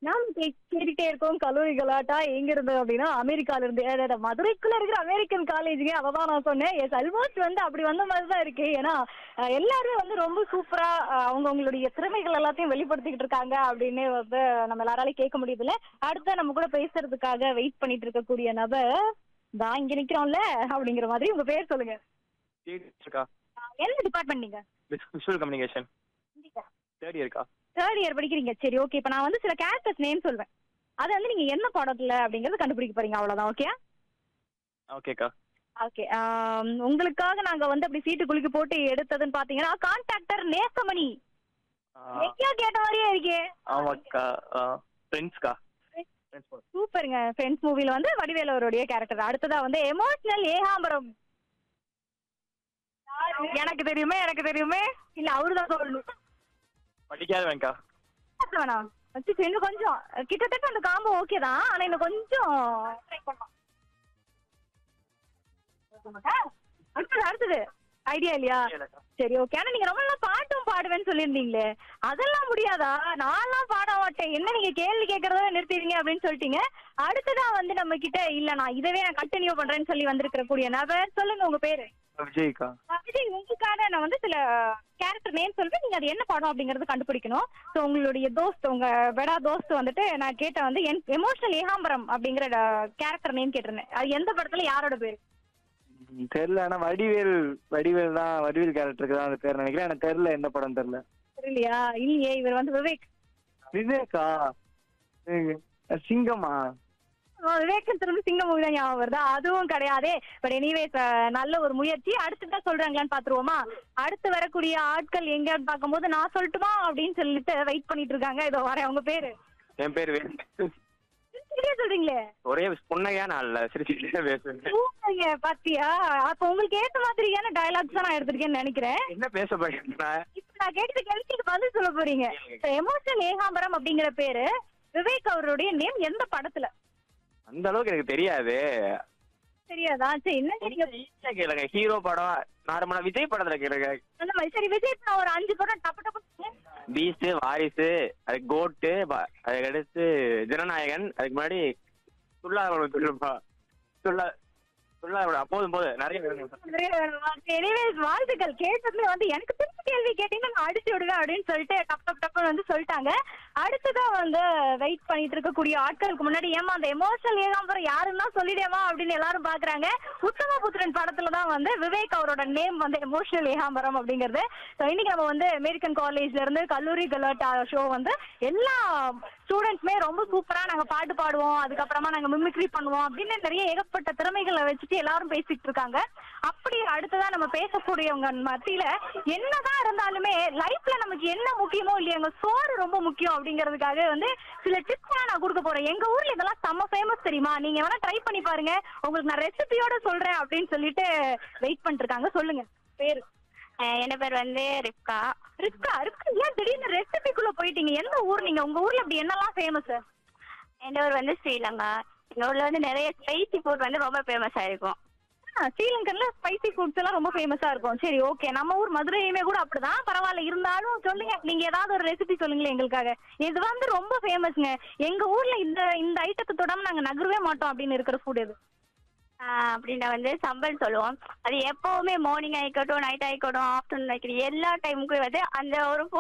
நானும் கே- கேட்டுட்டே இருக்கோம் கல்லூரி கலாட்டா எங்க இருந்து அப்படின்னா அமெரிக்கால இருந்து ஏ, ஏ, மதுரைக்குள்ள இருக்கிற அமெரிக்கன் காலேஜுங்க அவதான் நான் சொன்னேன் எஸ் ஆல்மோஸ்ட் வந்து அப்படி வந்த மாதிரி தான் இருக்கு ஏன்னா அஹ், எல்லாருமே வந்து ரொம்ப சூப்பரா அவங்க அவங்களுடைய திறமைகள் எல்லாத்தையும் வெளிப்படுத்திக்கிட்டு இருக்காங்க அப்படின்னு வந்து நம்ம எல்லாராலையும் கேட்க முடியுதுல்ல அடுத்த நம்ம கூட பேசுறதுக்காக வெயிட் பண்ணிட்டு இருக்கக்கூடிய நபர் தான் இங்க நிக்கிறோம்ல அப்படிங்கிற மாதிரி உங்க பேர் சொல்லுங்க இருக்கா அஹ், என்ன டிபார்ட்மெண்ட் நீங்க விஷுவல் கம்யூனிகேஷன் தேர்ட் இயர்க்கா தேர்ட் இயர் படிக்கிறீங்க சரி ஓகே இப்போ நான் வந்து சில கேரக்டர்ஸ் நேம் சொல்வேன் அதை வந்து நீங்க என்ன படத்துல அப்படிங்கறது கண்டுபிடிக்க போறீங்க அவ்வளவுதான் ஓகே ஓகேக்கா ஓகே உங்களுக்காக நாங்க வந்து அப்படி சீட்டு குலுக்கி போட்டு எடுத்ததுன்னு பாத்தீங்கன்னா கான்ட்ராக்டர் நேசமணி எங்கேயோ கேட்ட மாதிரியே இருக்கே ஆமாக்கா ஃப்ரெண்ட்ஸ்க்கா ஃப்ரெண்ட்ஸ் சூப்பருங்க ஃப்ரெண்ட்ஸ் மூவில வந்து வடிவேலு அவருடைய கேரக்டர் அடுத்ததா வந்து எமோஷனல் ஏகாம்பரம் எனக்கு தெரியுமே எனக்கு தெரியுமே இல்ல அவருதான் சொல்லணும் படிக்காதவன்க்கா பேச வேணாம் அச்சச்சோ, இன்னும் கொஞ்சம் கிட்டத்தட்ட அந்த காம்போ ஓகே தான் ஆனா இன்னும் கொஞ்சம் try பண்ணலாம். அடுத்தது அடுத்தது ஐடியா இல்லையா சரி ஓகே ஆனா நீங்க ரொம்ப நாள் பாட்டும் பாடுவேன்னு சொல்லியிருந்தீங்களே அதெல்லாம் முடியாதா நான்லாம் பாட மாட்டேன் என்ன நீங்க கேள்வி கேட்கறத நிறுத்திடுங்க அப்படின்னு சொல்லிட்டீங்க அடுத்ததா வந்து நம்ம கிட்ட இல்ல நான் இதவே நான் கண்டினியூ பண்றேன்னு சொல்லி வந்திருக்கிற கூடிய நபர் சொல்லுங்க உங்க பேரு விஜய்க்கா விஜய் உங்களுக்காக நான் வந்து சில கேரக்டர் நேம் சொல்றேன் நீங்க அது என்ன படம் அப்படிங்கறது கண்டுபிடிக்கணும் ஸோ உங்களுடைய தோஸ்த் உங்க பெடா தோஸ்த் வந்துட்டு நான் கேட்ட வந்து எமோஷனல் ஏகாம்பரம் அப்படிங்கிற கேரக்டர் நேம் கேட்டிருந்தேன் அது எந்த படத்துல யாரோட பேரு ம், தெரியல ஆனா வடிவேல் வடிவேல் தான் வடிவேல் கேரக்டருக்கு தான் அந்த பேர் நினைக்கிறேன் எனக்கு தெரியல எந்த படம் தெரியல தெரியலையா இல்லையே இவர் வந்து விவேக் விவேக்கா ஏய், சிங்கமா ஆ, விவேக் திரும்ப சிங்க மூவி தான் ஞாபகம் வருதா அதுவும் கிடையாதே பட் எனிவேஸ் நல்ல ஒரு முயற்சி அடுத்து தான் சொல்றாங்களான்னு பாத்துருவோமா அடுத்து வரக்கூடிய ஆட்கள் எங்கன்னு பார்க்கும்போது நான் சொல்லட்டுமா அப்படின்னு சொல்லிட்டு வெயிட் பண்ணிட்டு இருக்காங்க இதோ வரேன் உங்க பேரு என் பேர் வே- சிரிச்சுக்கிட்டே சொல்றீங்களே ஒரே புன்னகையா நான் இல்ல சிரிச்சுக்கிட்டே பேசுறேன் சூப்பருங்க பாத்தியா அப்ப உங்களுக்கு ஏத்த மாதிரியான டயலாக்ஸ் தான் நான் எடுத்திருக்கேன்னு நினைக்கிறேன் என்ன பேச போறேன் இப்ப நான் கேட்ட கேள்விக்கு பதில் சொல்ல போறீங்க எமோஷனல் ஏகாம்பரம் அப்படிங்கிற பேரு விவேக் அவருடைய நேம் எந்த படத்துல அந்த அளவுக்கு எனக்கு தெரியாது தெரியாதா சரி என்ன தெரியும் ஈஸியா கேளுங்க ஹீரோ படம் நார்மலா விஜய் படத்துல கேளுங்க அந்த மாதிரி சரி விஜய் இப்ப நான் ஒரு அஞ்சு படம் டப்பு டப்பு சொல்லுங்க. பீஸ்ட் வாரிசு அது கோட்டு ப- அதுக்கு அடுத்து ஜனநாயகன் அதுக்கு முன்னாடி துள்ளா துள்ளுப்பா துள்ளா துள்ளா போதும் போதும் நிறைய வேணும். நிறைய வேணுமா? சரி, anyways, வாழ்த்துக்கள் கேட்டதுல வந்து எனக்கு திருப்பி கேள்வி கேட்டீங்கன்னா நான் அடிச்சு விடுவேன் அப்படின்னு சொல்லிட்டு டப் டப் டப்னு வந்து சொல்லிட்டாங்க அடுத்ததான் வந்து வெயிட் பண்ணிட்டு இருக்கக்கூடிய ஆட்களுக்கு முன்னாடி ஏமா அந்த எமோஷனல் ஏகாம்பரம் யாருன்னா சொல்லிடேமா அப்படின்னு எல்லாரும் பாக்குறாங்க உத்தமபுத்திரன் படத்துல தான் வந்து விவேக் அவரோட நேம் வந்து எமோஷனல் ஏகாம்பரம் அப்படிங்கிறது ஸோ இன்னைக்கு நம்ம வந்து அமெரிக்கன் காலேஜ்ல இருந்து கல்லூரி கலாட்டா ஷோ வந்து எல்லா ஸ்டூடெண்ட்ஸுமே ரொம்ப சூப்பரா நாங்க பாட்டு பாடுவோம் அதுக்கப்புறமா நாங்க மிமிக்ரி பண்ணுவோம் அப்படின்னு நிறைய ஏகப்பட்ட திறமைகளை வச்சுட்டு எல்லாரும் பேசிட்டு இருக்காங்க அப்படி அடுத்ததா நம்ம பேசக்கூடியவங்க மத்தியில என்னதான் இருந்தாலுமே லைஃப்ல நமக்கு என்ன முக்கியமோ இல்லையாங்க சோறு ரொம்ப முக்கியம் அப்படிங்கிறதுக்காக வந்து சில டிப்ஸ் நான் கொடுக்க போறேன் எங்க ஊர்ல இதெல்லாம் செம்ம ஃபேமஸ் தெரியுமா நீங்க வேணா ட்ரை பண்ணி பாருங்க உங்களுக்கு நான் ரெசிபியோட சொல்றேன் அப்படின்னு சொல்லிட்டு வெயிட் பண்ணிட்டு இருக்காங்க சொல்லுங்க பேரு என் பேர் வந்து ரிப்கா ரிஸ்கா ரிஸ்கா ஏன் திடீர்னு ரெசிபிக்குள்ள போயிட்டீங்க எந்த ஊர் நீங்க உங்க ஊர்ல அப்படி என்னெல்லாம் ஃபேமஸ் என் ஊர் வந்து ஸ்ரீலங்கா எங்க ஊர்ல வந்து நிறைய ஸ்பைசி ஃபுட் வந்து ரொம்ப ஃபேமஸ் ஆயிருக்கும் ஸ்ரீலங்கன்ல ஸ்பைசி ஃபுட்ஸ் எல்லாம் ரொம்ப ஃபேமஸா இருக்கும் சரி ஓகே நம்ம ஊர் மதுரையுமே கூட அப்படிதான் பரவாயில்ல இருந்தாலும் சொல்லுங்க நீங்க ஏதாவது ஒரு ரெசிபி சொல்லுங்களேன் எங்களுக்காக இது வந்து ரொம்ப ஃபேமஸ்ங்க எங்க ஊர்ல இந்த இந்த ஐட்டத்தை தொடாம நாங்க நகரவே மாட்டோம் அப்படின்னு இருக்கிற ஃபுட் இது ஆஹ் அப்படின்னா வந்து சம்பல் சொல்லுவோம் அது எப்பவுமே மார்னிங் ஆயிக்கட்டும் நைட் ஆயிக்கட்டும் ஆஃப்டர்நூன் ஆயிக்கட்டும் எல்லா டைமுக்கும் வந்து அந்த ஒரு